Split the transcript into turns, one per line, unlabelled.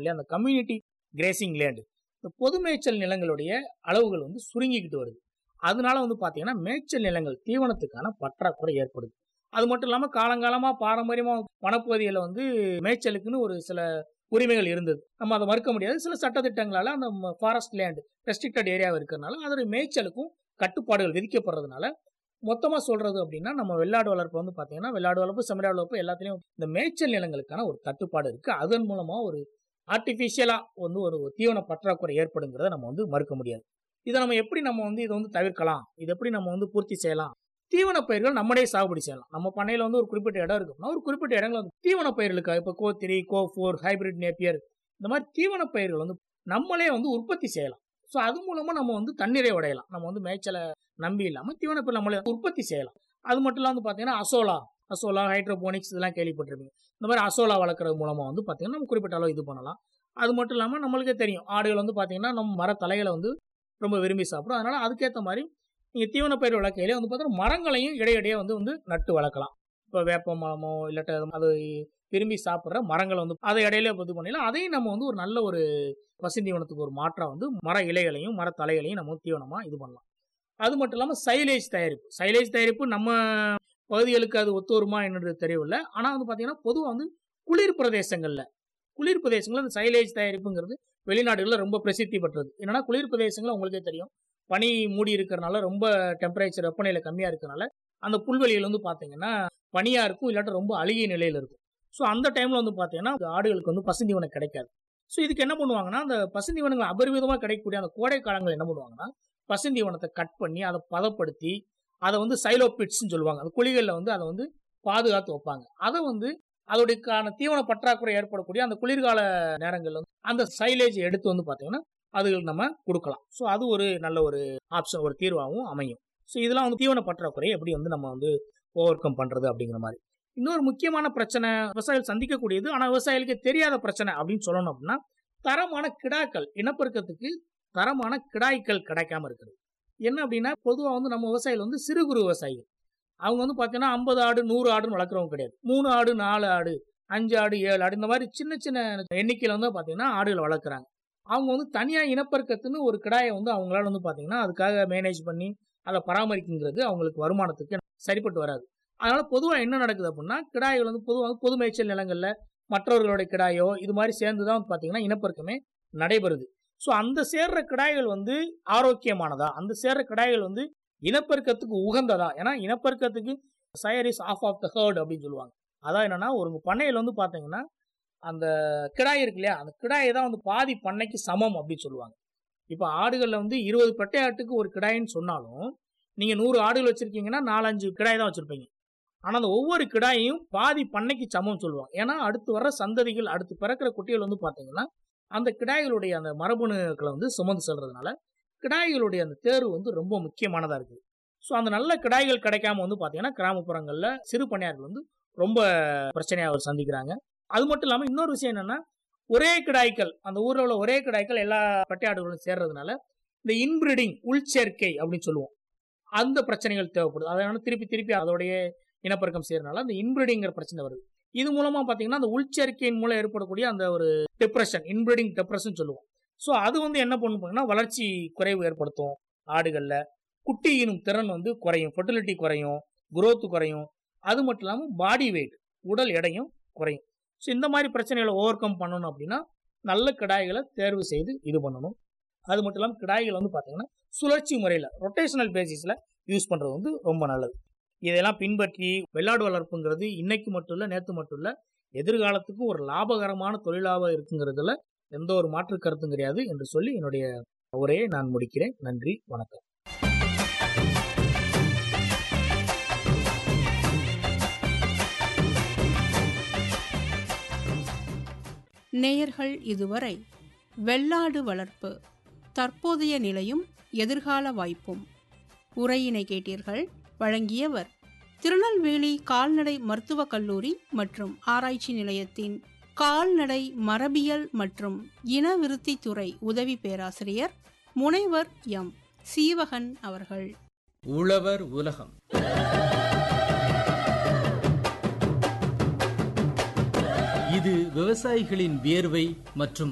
இல்லையா அந்த community grazing land இந்த பொது மேய்ச்சல் நிலங்களுடைய அளவுகள் வந்து சுருங்கிக்கிட்டு வருது அதனால வந்து பார்த்தீங்கன்னா மேய்ச்சல் நிலங்கள் தீவனத்துக்கான பற்றாக்குறை ஏற்படுது அது மட்டும் இல்லாமல் காலங்காலமாக பாரம்பரியமாக வனப்பகுதியில் வந்து மேய்ச்சலுக்குன்னு ஒரு சில உரிமைகள் இருந்தது நம்ம அதை மறுக்க முடியாது சில சட்டத்திட்டங்களால அந்த ஃபாரஸ்ட் லேண்ட் ரெஸ்ட்ரிக்டட் ஏரியாவை இருக்கிறதுனால அதோட மேய்ச்சலுக்கும் கட்டுப்பாடுகள் விதிக்கப்படுறதுனால மொத்தமாக சொல்றது அப்படின்னா நம்ம வெள்ளாடு வளர்ப்பு வந்து பார்த்தீங்கன்னா வெள்ளாடு வளர்ப்பு செம்மறியாடு வளர்ப்பு எல்லாத்துலேயும் இந்த மேய்ச்சல் நிலங்களுக்கான ஒரு தட்டுப்பாடு இருக்கு அதன் மூலமா ஒரு ஆர்டிஃபிஷியலாக வந்து ஒரு தீவன பற்றாக்குறை ஏற்படுங்கிறத நம்ம வந்து மறுக்க முடியாது இதை நம்ம எப்படி நம்ம வந்து இதை வந்து தவிர்க்கலாம் இது எப்படி நம்ம வந்து பூர்த்தி செய்யலாம் தீவன பயிர்கள் நம்மளே சாகுபடி செய்யலாம் நம்ம பண்ணையில் வந்து ஒரு குறிப்பிட்ட இடம் இருக்குன்னா ஒரு குறிப்பிட்ட இடங்கள் வந்து தீவன பயிர்களுக்கு இப்போ CO three CO four hybrid Napier இந்த மாதிரி தீவன பயிர்கள் வந்து நம்மளே வந்து உற்பத்தி செய்யலாம் ஸோ அது மூலமாக நம்ம வந்து தண்ணீரை உடையலாம் நம்ம வந்து மேய்ச்சலை நம்பி இல்லாமல் தீவன பயிர் நம்மளே உற்பத்தி செய்யலாம் அது மட்டும் இல்லாமல் வந்து பார்த்தீங்கன்னா அசோலா அசோலா ஹைட்ரோபோனிக்ஸ் இதெல்லாம் கேள்விப்பட்டிருப்பீங்க இந்த மாதிரி அசோலா வளர்க்குறது மூலமாக வந்து பார்த்தீங்கன்னா நம்ம குறிப்பிட்ட அளவு இது பண்ணலாம் அது மட்டும் இல்லாமல் நம்மளுக்கே தெரியும் ஆடுகள் வந்து பார்த்தீங்கன்னா நம்ம மர தலைகளை வந்து ரொம்ப விரும்பி சாப்பிடும் அதனால அதுக்கேற்ற மாதிரி நீங்கள் தீவன பயிர் வளர்க்கையிலே வந்து பார்த்தீங்கன்னா மரங்களையும் இடையிடையே வந்து வந்து நட்டு வளர்க்கலாம் இப்போ வேப்ப மரமோ இல்லாட்ட அது விரும்பி சாப்பிட்ற மரங்களை வந்து அதை இடையில இது பண்ணிடலாம் அதையும் நம்ம வந்து ஒரு நல்ல ஒரு பசுந்தீவனத்துக்கு ஒரு மாற்றம் வந்து மர இலைகளையும் மர தலைகளையும் நம்ம தீவனமாக இது பண்ணலாம் அது மட்டும் இல்லாமல் சைலேஜ் தயாரிப்பு சைலேஜ் தயாரிப்பு நம்ம பகுதிகளுக்கு அது ஒத்து வருமா என்னது தெரியவில்லை ஆனால் வந்து பார்த்தீங்கன்னா பொதுவாக வந்து குளிர் பிரதேசங்களில் குளிர் பிரதேசங்களில் இந்த சைலேஜ் தயாரிப்புங்கிறது வெளிநாடுகளில் ரொம்ப பிரசித்தி பெற்றது என்னன்னா குளிர் பிரதேசங்களில் உங்களுக்கே தெரியும் பனி மூடி இருக்கிறனால ரொம்ப டெம்பரேச்சர் வெப்பநிலை கம்மியாக இருக்கிறனால அந்த புல்வெளிகள் வந்து பார்த்தீங்கன்னா பனியாக இருக்கும் இல்லாட்ட ரொம்ப அழுகிய நிலையில் இருக்கும் ஸோ அந்த டைமில் வந்து பார்த்தீங்கன்னா ஆடுகளுக்கு வந்து பசுந்தீவனம் கிடைக்காது ஸோ இதுக்கு என்ன பண்ணுவாங்கன்னா அந்த பசுந்தீவனங்கள் அபரிவிதமாக கிடைக்கக்கூடிய அந்த கோடை காலங்கள் என்ன பண்ணுவாங்கன்னா பசுந்தீவனத்தை கட் பண்ணி அதை பதப்படுத்தி அதை வந்து சைலோ பிட்ஸ்ன்னு சொல்லுவாங்க அந்த குழிகளில் வந்து அதை வந்து பாதுகாத்து வைப்பாங்க அதை வந்து அதோடைக்கான தீவன பற்றாக்குறை ஏற்படக்கூடிய அந்த குளிர்கால நேரங்களில் வந்து அந்த சைலேஜ் எடுத்து வந்து பார்த்தீங்கன்னா அதுகளுக்கு நம்ம கொடுக்கலாம் ஸோ அது ஒரு நல்ல ஒரு ஆப்ஷன் ஒரு தீர்வாகவும் அமையும் ஸோ இதெல்லாம் வந்து தீவன பற்றாக்குறை எப்படி வந்து நம்ம வந்து ஓவர் கம் பண்ணுறது அப்படிங்கிற மாதிரி இன்னொரு முக்கியமான பிரச்சனை விவசாயிகள் சந்திக்கக்கூடியது ஆனால் விவசாயிகளுக்கு தெரியாத பிரச்சனை அப்படின்னு சொல்லணும் அப்படின்னா தரமான கிடாக்கள் இனப்பெருக்கத்துக்கு தரமான கிடாய்கள் கிடைக்காம இருக்குது என்ன அப்படின்னா பொதுவாக வந்து நம்ம விவசாயிகள் வந்து சிறு குறு விவசாயிகள் அவங்க வந்து பார்த்தீங்கன்னா ஐம்பது ஆடு நூறு ஆடுன்னு வளர்க்குறவங்க கிடையாது மூணு ஆடு நாலு ஆடு அஞ்சு ஆடு ஏழு ஆடு இந்த மாதிரி சின்ன சின்ன எண்ணிக்கையில் வந்து பார்த்தீங்கன்னா ஆடுகள் வளர்க்குறாங்க அவங்க வந்து தனியாக இனப்பெருக்கத்துன்னு ஒரு கிடாயை வந்து அவங்களால வந்து பார்த்தீங்கன்னா அதுக்காக மேனேஜ் பண்ணி அதை பராமரிக்குங்கிறது அவங்களுக்கு வருமானத்துக்கு சரிப்பட்டு வராது அதனால பொதுவாக என்ன நடக்குது அப்படின்னா கிடாய்கள் வந்து பொதுவாக பொது மேய்ச்சல் நிலங்களில் மற்றவர்களுடைய கிடாயோ இது மாதிரி சேர்ந்து தான் வந்து பார்த்தீங்கன்னா இனப்பெருக்கமே நடைபெறுது ஸோ அந்த சேர்ற கிடாய்கள் வந்து ஆரோக்கியமானதா அந்த சேர்ற கிடாய்கள் வந்து இனப்பெருக்கத்துக்கு உகந்ததா ஏன்னா இனப்பெருக்கத்துக்கு sire is half of the herd அப்படின்னு சொல்லுவாங்க அதான் என்னன்னா ஒரு பண்ணையில் வந்து பார்த்தீங்கன்னா அந்த கிடாய் இருக்கு இல்லையா அந்த கிடாயை தான் வந்து பாதி பண்ணைக்கு சமம் அப்படின்னு சொல்லுவாங்க இப்போ ஆடுகளில் வந்து இருபது பெட்டை ஆட்டுக்கு ஒரு கிடாயின்னு சொன்னாலும் நீங்கள் நூறு ஆடுகள் வச்சுருக்கீங்கன்னா நாலஞ்சு கிடாய் தான் வச்சுருப்பீங்க ஆனால் அந்த ஒவ்வொரு கிடாயையும் பாதி பண்ணைக்கு சமம் சொல்லுவாங்க ஏன்னா அடுத்து வர சந்ததிகள் அடுத்து பிறக்கிற குட்டிகள் வந்து பார்த்தீங்கன்னா அந்த கிடாய்களுடைய அந்த மரபணுக்களை வந்து சுமந்து செல்றதுனால கிடாய்களுடைய அந்த தேர்வு வந்து ரொம்ப முக்கியமானதாக இருக்குது ஸோ அந்த நல்ல கிடாய்கள் கிடைக்காம வந்து பார்த்தீங்கன்னா கிராமப்புறங்களில் சிறு பண்ணையார்கள் வந்து ரொம்ப பிரச்சனையாக அவர் சந்திக்கிறாங்க அது மட்டும் இல்லாமல் இன்னொரு விஷயம் என்னன்னா ஒரே கிடாய்கள் அந்த ஊரில் உள்ள ஒரே கிடாய்கள் எல்லா பட்டையாடுகளும் சேர்றதுனால இந்த இன்பிரீடிங் உள்சேர்க்கை அப்படின்னு சொல்லுவோம் அந்த பிரச்சனைகள் தேவைப்படுது அதனால திருப்பி திருப்பி அதோடைய இனப்பெருக்கம் செய்யறதுனால அந்த இன்பிரீடிங்கிற பிரச்சனை வருது இது மூலமா பாத்தீங்கன்னா அந்த உள்சேர்க்கையின் மூலம் ஏற்படக்கூடிய அந்த ஒரு டிப்ரெஷன் இன்பிரீடிங் டிப்ரெஷன் சொல்லுவோம் ஸோ அது வந்து என்ன பண்ணும் பார்த்தீங்கன்னா வளர்ச்சி குறைவு ஏற்படுத்தும் ஆடுகளில் குட்டி ஈனும் திறன் வந்து குறையும் ஃபெர்டிலிட்டி குறையும் குரோத் குறையும் அது மட்டும் இல்லாமல் பாடி வெயிட் உடல் எடையும் குறையும் ஸோ இந்த மாதிரி பிரச்சனைகளை ஓவர் கம் பண்ணணும் அப்படின்னா நல்ல கிடாய்களை தேர்வு செய்து இது பண்ணணும் அது மட்டும் இல்லாமல் கிடாய்கள் வந்து பார்த்தீங்கன்னா சுழற்சி முறையில் ரொட்டேஷனல் பேசிஸில் யூஸ் பண்ணுறது வந்து ரொம்ப நல்லது இதெல்லாம் பின்பற்றி வெள்ளாடு வளர்ப்புங்கிறது இன்னைக்கு மட்டும் இல்லை நேற்று மட்டும் இல்லை எதிர்காலத்துக்கும் ஒரு லாபகரமான தொழிலாக இருக்குங்கிறதுல எந்த ஒரு மாற்று கருத்தும் கிடையாது என்று சொல்லி என்னுடைய உரையை நான் முடிக்கிறேன் நன்றி வணக்கம்
நேயர்கள் இதுவரை வெள்ளாடு வளர்ப்பு தற்போதைய நிலையும் எதிர்கால வாய்ப்பும் உரையினை கேட்டீர்கள் வழங்கியவர் திருநெல்வேலி கால்நடை மருத்துவக் கல்லூரி மற்றும் ஆராய்ச்சி நிலையத்தின் கால்நடை மரபியல் மற்றும் இனவிருத்தி துறை உதவி பேராசிரியர் முனைவர் எம் சீவகன் அவர்கள்
உழவர் உலகம் இது விவசாயிகளின் வியர்வை மற்றும்